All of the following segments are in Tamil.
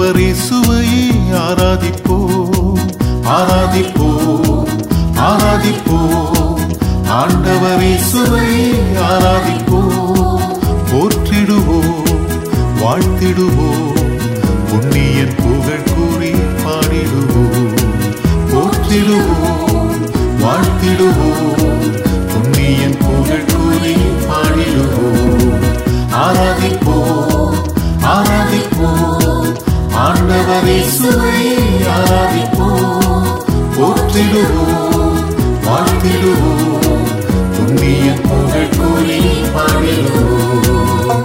ஆண்டவரே சுவையை ஆராதிப்போம் ஆராதிப்போம் ஆராதிப்போம் ஆண்டவரே சுவையை ஆராதிப்போம் போற்றிடுவோம் வாழ்த்திடுவோம் புண்ணியன் புகழ் கூறி பாடிடுவோம் போற்றிடுவோம் வாழ்த்திடுவோம் புண்ணியன் புகழ் கூறி பாடிடுவோம் ஆராதிப்போம் ஆராதிப்போம் ஆண்டவரே சுவையை ஆராதிப்போம் போற்றிடுவோம் வாழ்த்திடுவோம் புண்ணியன் புகழ் கூறி பாடிடுவோம்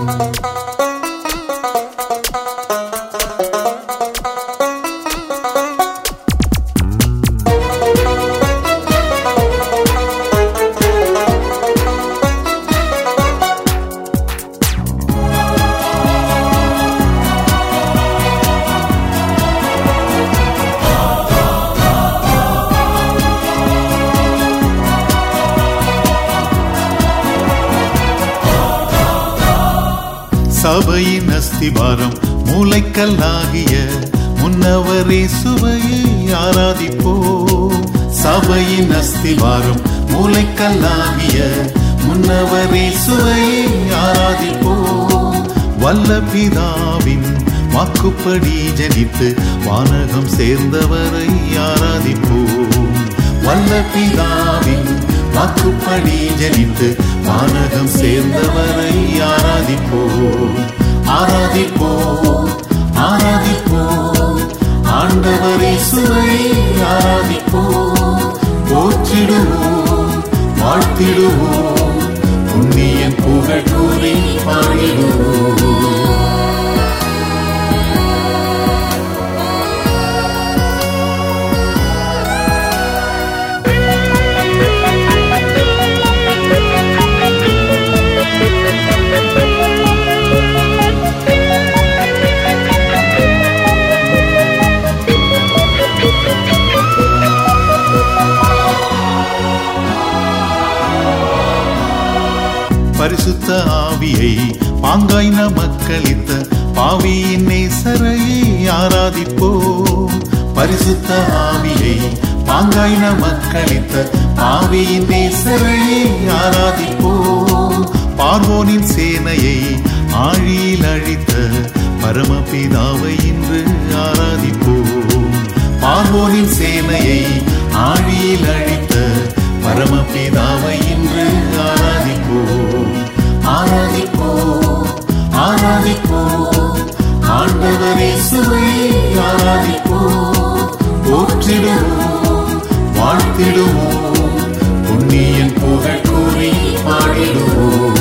சபையின் அஸ்திவாரம் மூளைக்கல்லாகிய முன்னவரே சுவையை ஆராதிப்போம் சபையின் அஸ்திவாரம் மூளைக்கல்லாகிய முன்னவரே சுவையை ஆராதிப்போம் வல்ல பிதாவின் வாக்குப்படி ஜனித்து வானகம் சேர்ந்தவரை ஆராதிப்போம் வல்ல பிதாவின் வாக்குப்படி ஜனித்து வானகம் சேர்ந்தவரை ஆராதிப்போம் ஆராதிப்போம் ஆராதிப்போம் ஆண்டவரை சுவை ஆராதிப்போம் போற்றிடுவோம் வாழ்த்திடுவோம் புண்ணியன் புகழ் கூறி பாடிடுவோம் பரிசுத்த ஆவியை பாங்காய் நமக்களித்த பாவியின் நேசரையை ஆராதிப்போம் பரிசுத்த ஆவியை பாங்காய் நமக்களித்த பாவியின் நேசரையை ஆராதிப்போம் பார்வோனின் சேனையை ஆழியில் அழித்த பரமபிதாவை இன்று ஆராதிப்போம் பார்வோனின் சேனையை ஆழியில் அழித்த பரமபிதாவை இன்று ஆராதிப்போம் ஆராதிப்போம் ஆராதிப்போம் ஆண்டவரே சுவை ஆராதிப்போம் போற்றிடுவோம் வாழ்த்திடுவோம் புண்ணியன் புகழ் கூறி பாடிடுவோம்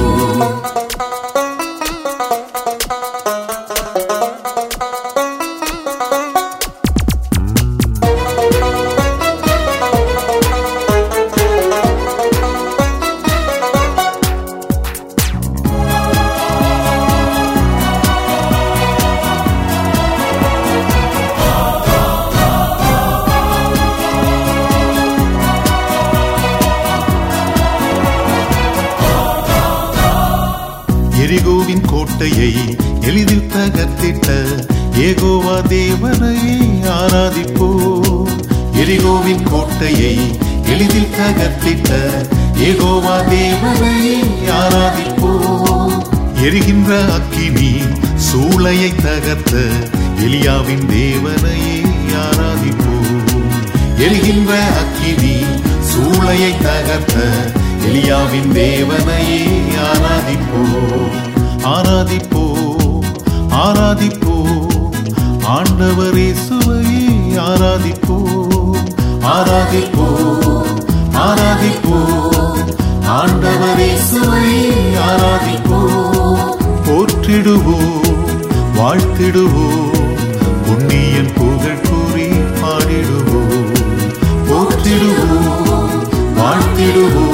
எரிகோவின் கோட்டையை எளிதில் தகர்த்திட்ட ஏகோவா தேவனை ஆராதிப்போம் எரிகோவின் கோட்டையை எளிதில் தகர்த்திட்ட ஏகோவா தேவனை ஆராதிப்போம் எரிகின்ற அக்கினி சூளையை தகர்த்த எலியாவின் தேவனையே ஆராதிப்போம் எரிகின்ற அக்கினி சூளையை தகர்த்த எலியாவின் தேவனையே ஆராதிப்போம் ஆராதிப்போம் ஆராதிப்போம் ஆண்டவரே சுவையை ஆராதிப்போம் ஆராதிப்போம் ஆராதிப்போம் ஆண்டவரே சுவையை ஆராதிப்போம் போற்றிடுவோம் வாழ்த்திடுவோம் புண்ணியன் புகழ் கூறி பாடிடுவோம் போற்றிடுவோம் வாழ்த்திடுவோம்